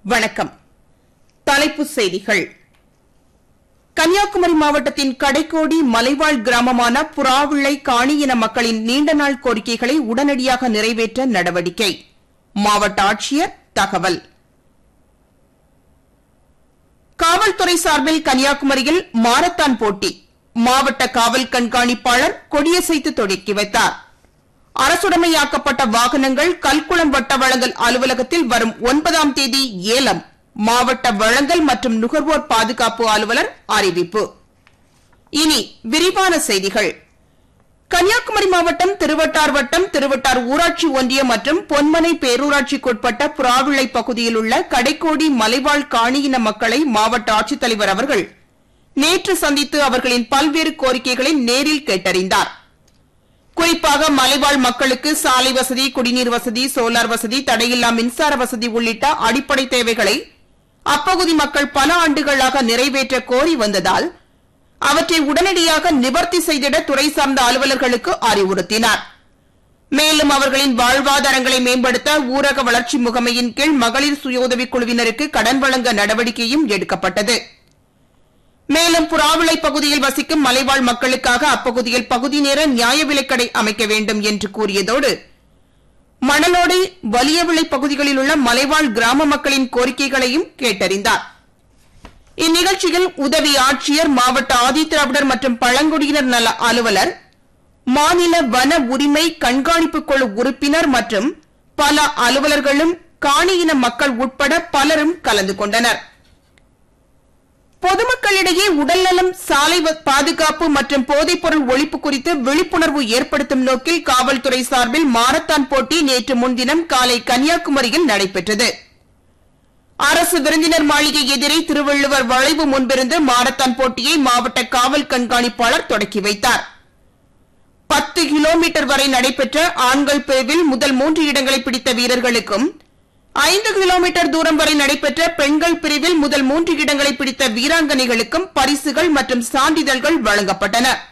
வணக்கம் தலைப்புச் செய்திகள் கன்னியாகுமரி மாவட்டத்தின் கடைக்கோடி மலைவாழ் கிராமமான புறாவிளை காணியின மக்களின் நீண்ட நாள் கோரிக்கைகளை உடனடியாக நிறைவேற்ற நடவடிக்கை மாவட்ட ஆட்சியர் தகவல் காவல்துறை சார்பில் கன்னியாகுமரியில் மாரத்தான் போட்டி மாவட்ட காவல் கண்காணிப்பாளர் கொடியசைத்து தொடக்கி வைத்தார் அரசுடைமையாக்கப்பட்ட வாகனங்கள் கல்குளம் வட்ட வழங்கல் அலுவலகத்தில் வரும் ஒன்பதாம் தேதி ஏலம் மாவட்ட வழங்கல் மற்றும் நுகர்வோர் பாதுகாப்பு அலுவலர் அறிவிப்பு இனி விரிவான செய்திகள் கன்னியாகுமரி மாவட்டம் திருவட்டார் வட்டம் திருவட்டார் ஊராட்சி ஒன்றியம் மற்றும் பொன்மனை பேரூராட்சிக்குட்பட்ட புறாவிளை பகுதியில் உள்ள கடைக்கோடி மலைவாழ் காணியின மக்களை மாவட்ட ஆட்சித்தலைவர் அவர்கள் நேற்று சந்தித்து அவர்களின் பல்வேறு கோரிக்கைகளை நேரில் கேட்டறிந்தார் குறிப்பாக மலைவாழ் மக்களுக்கு சாலை வசதி குடிநீர் வசதி சோலார் வசதி தடையில்லா மின்சார வசதி உள்ளிட்ட அடிப்படை தேவைகளை அப்பகுதி மக்கள் பல ஆண்டுகளாக நிறைவேற்ற கோரி வந்ததால் அவற்றை உடனடியாக நிவர்த்தி செய்திட துறை சார்ந்த அலுவலர்களுக்கு அறிவுறுத்தினார் மேலும் அவர்களின் வாழ்வாதாரங்களை மேம்படுத்த ஊரக வளர்ச்சி முகமையின் கீழ் மகளிர் சுயோதவிக் குழுவினருக்கு கடன் வழங்க நடவடிக்கையும் எடுக்கப்பட்டது மேலும் புறாவிளை பகுதியில் வசிக்கும் மலைவாழ் மக்களுக்காக அப்பகுதியில் பகுதி நேர நியாய விலைக்கடை அமைக்க வேண்டும் என்று கூறியதோடு மணலோடை வலியவிளை பகுதிகளில் உள்ள மலைவாழ் கிராம மக்களின் கோரிக்கைகளையும் கேட்டறிந்தார் இந்நிகழ்ச்சியில் உதவி ஆட்சியர் மாவட்ட ஆதிதிராவிடர் மற்றும் பழங்குடியினர் நல அலுவலர் மாநில வன உரிமை கண்காணிப்பு குழு உறுப்பினர் மற்றும் பல அலுவலர்களும் காணியின மக்கள் உட்பட பலரும் கலந்து கொண்டனர் பொதுமக்களிடையே உடல்நலம் சாலை வ- பாதுகாப்பு மற்றும் போதைப்பொருள் ஒழிப்பு குறித்து விழிப்புணர்வு ஏற்படுத்தும் நோக்கில் காவல்துறை சார்பில் மாரத்தான் போட்டி நேற்று முன்தினம் காலை கன்னியாகுமரியில் நடைபெற்றது அரசு விருந்தினர் மாளிகை எதிரே திருவள்ளுவர் வளைவு முன்பிருந்து மாரத்தான் போட்டியை மாவட்ட காவல் கண்காணிப்பாளர் தொடக்கி வைத்தார் பத்து கிலோமீட்டர் வரை நடைபெற்ற ஆண்கள் பிரிவில் முதல் மூன்று இடங்களை பிடித்த வீரர்களுக்கும் ஐந்து கிலோமீட்டர் தூரம் வரை நடைபெற்ற பெண்கள் பிரிவில் முதல் மூன்று இடங்களை பிடித்த வீராங்கனைகளுக்கும் பரிசுகள் மற்றும் சான்றிதழ்கள் வழங்கப்பட்டன